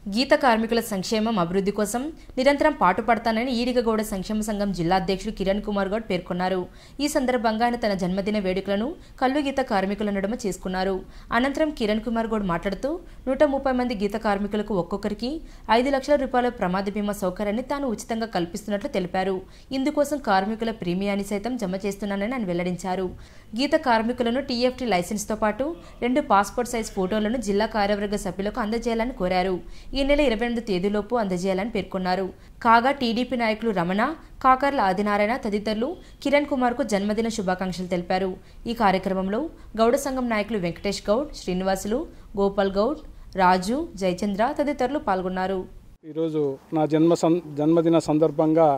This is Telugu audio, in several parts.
గీత కార్మికుల సంక్షేమం అభివృద్ధి కోసం నిరంతరం పాటుపడతానని ఈరిగగౌడ సంక్షేమ సంఘం జిల్లా అధ్యక్షుడు కిరణ్ కుమార్ గౌడ్ పేర్కొన్నారు ఈ సందర్భంగా ఆయన తన జన్మదిన వేడుకలను కల్లు గీత కార్మికుల నడుమ చేసుకున్నారు అనంతరం కిరణ్ కుమార్ గౌడ్ మాట్లాడుతూ నూట ముప్పై మంది గీత కార్మికులకు ఒక్కొక్కరికి ఐదు లక్షల రూపాయల ప్రమాద బీమా సౌకర్యాన్ని తాను ఉచితంగా కల్పిస్తున్నట్లు తెలిపారు ఇందుకోసం కార్మికుల ప్రీమియాన్ని సైతం జమ చేస్తున్నానని ఆయన వెల్లడించారు గీత కార్మికులను టీఎఫ్టీ లైసెన్స్తో పాటు రెండు పాస్పోర్ట్ సైజ్ ఫోటోలను జిల్లా కార్యవర్గ సభ్యులకు అందజేయాలని కోరారు ఈ నెల ఇరవై ఎనిమిది తేదీలోపు అందజేయాలని పేర్కొన్నారు కాగా టీడీపీ నాయకులు రమణ కాకర్ల ఆదినారాయణ తదితరులు కిరణ్ కుమార్కు జన్మదిన శుభాకాంక్షలు తెలిపారు ఈ కార్యక్రమంలో గౌడ సంఘం నాయకులు వెంకటేష్ గౌడ్ శ్రీనివాసులు గోపాల్ గౌడ్ రాజు జయచంద్ర తదితరులు పాల్గొన్నారు ఈరోజు నా జన్మ సం జన్మదిన సందర్భంగా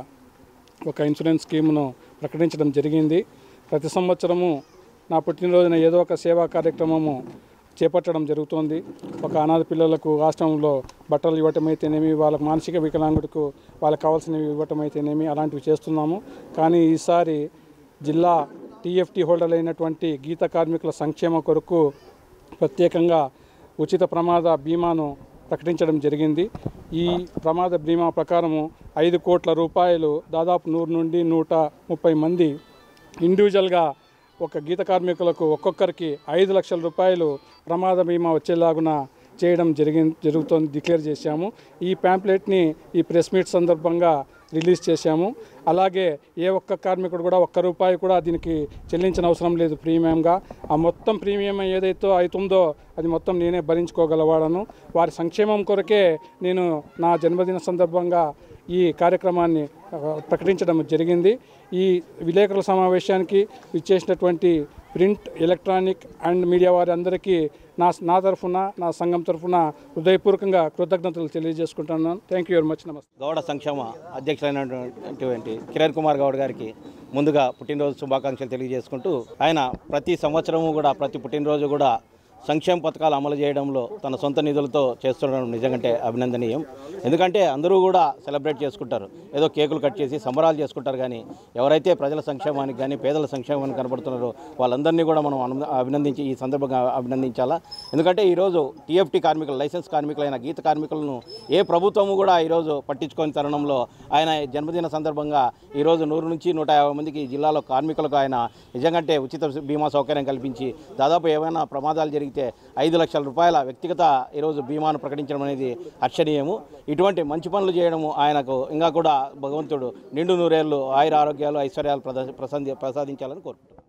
ఒక ఇన్సూరెన్స్ స్కీమ్ను ప్రకటించడం జరిగింది ప్రతి సంవత్సరము నా పుట్టినరోజున ఏదో ఒక సేవా కార్యక్రమము చేపట్టడం జరుగుతోంది ఒక అనాథ పిల్లలకు ఆశ్రమంలో బట్టలు ఇవ్వటం అయితేనేమి వాళ్ళకు మానసిక వికలాంగుడికి వాళ్ళకి కావాల్సినవి ఇవ్వటం అయితేనేమి అలాంటివి చేస్తున్నాము కానీ ఈసారి జిల్లా టీఎఫ్టీ హోల్డర్ అయినటువంటి గీత కార్మికుల సంక్షేమ కొరకు ప్రత్యేకంగా ఉచిత ప్రమాద బీమాను ప్రకటించడం జరిగింది ఈ ప్రమాద బీమా ప్రకారము ఐదు కోట్ల రూపాయలు దాదాపు నూరు నుండి నూట ముప్పై మంది ఇండివిజువల్గా ఒక గీత కార్మికులకు ఒక్కొక్కరికి ఐదు లక్షల రూపాయలు ప్రమాద బీమా వచ్చేలాగున చేయడం జరిగి జరుగుతోంది డిక్లేర్ చేశాము ఈ ప్యాంప్లెట్ని ఈ ప్రెస్ మీట్ సందర్భంగా రిలీజ్ చేశాము అలాగే ఏ ఒక్క కార్మికుడు కూడా ఒక్క రూపాయి కూడా దీనికి చెల్లించిన అవసరం లేదు ప్రీమియంగా ఆ మొత్తం ప్రీమియం ఏదైతే అవుతుందో అది మొత్తం నేనే భరించుకోగలవాడను వారి సంక్షేమం కొరకే నేను నా జన్మదిన సందర్భంగా ఈ కార్యక్రమాన్ని ఆ, ప్రకటించడం జరిగింది ఈ విలేకరుల సమావేశానికి ఇచ్చేసినటువంటి ప్రింట్ ఎలక్ట్రానిక్ అండ్ మీడియా వారి అందరికీ నా నా తరఫున నా సంఘం తరఫున హృదయపూర్వకంగా కృతజ్ఞతలు తెలియజేసుకుంటున్నాను థ్యాంక్ యూ వెరీ మచ్ నమస్తే గౌడ సంక్షేమ అధ్యక్షులైనటువంటి కిరణ్ కుమార్ గౌడ్ గారికి ముందుగా పుట్టినరోజు శుభాకాంక్షలు తెలియజేసుకుంటూ ఆయన ప్రతి సంవత్సరము కూడా ప్రతి పుట్టినరోజు కూడా సంక్షేమ పథకాలు అమలు చేయడంలో తన సొంత నిధులతో చేస్తుండడం నిజంగా అభినందనీయం ఎందుకంటే అందరూ కూడా సెలబ్రేట్ చేసుకుంటారు ఏదో కేకులు కట్ చేసి సంబరాలు చేసుకుంటారు కానీ ఎవరైతే ప్రజల సంక్షేమానికి కానీ పేదల సంక్షేమానికి కనబడుతున్నారో వాళ్ళందరినీ కూడా మనం అను- అభినందించి ఈ సందర్భంగా అభినందించాలా ఎందుకంటే ఈరోజు టీఎఫ్టీ కార్మికులు లైసెన్స్ కార్మికులైన గీత కార్మికులను ఏ ప్రభుత్వము కూడా ఈరోజు పట్టించుకొని తరుణంలో ఆయన జన్మదిన సందర్భంగా ఈరోజు నూరు నుంచి నూట యాభై మందికి జిల్లాలో కార్మికులకు ఆయన నిజంగానే ఉచిత బీమా సౌకర్యం కల్పించి దాదాపు ఏమైనా ప్రమాదాలు జరిగితే ఐదు లక్షల రూపాయల వ్యక్తిగత ఈరోజు బీమాను ప్రకటించడం అనేది హర్షణీయము ఇటువంటి మంచి పనులు చేయడము ఆయనకు ఇంకా కూడా భగవంతుడు నిండు నూరేళ్ళు ఆయుర ఆరోగ్యాలు ఐశ్వర్యాలు ప్రద ప్రసాది ప్రసాదించాలని కోరుకుంటున్నాను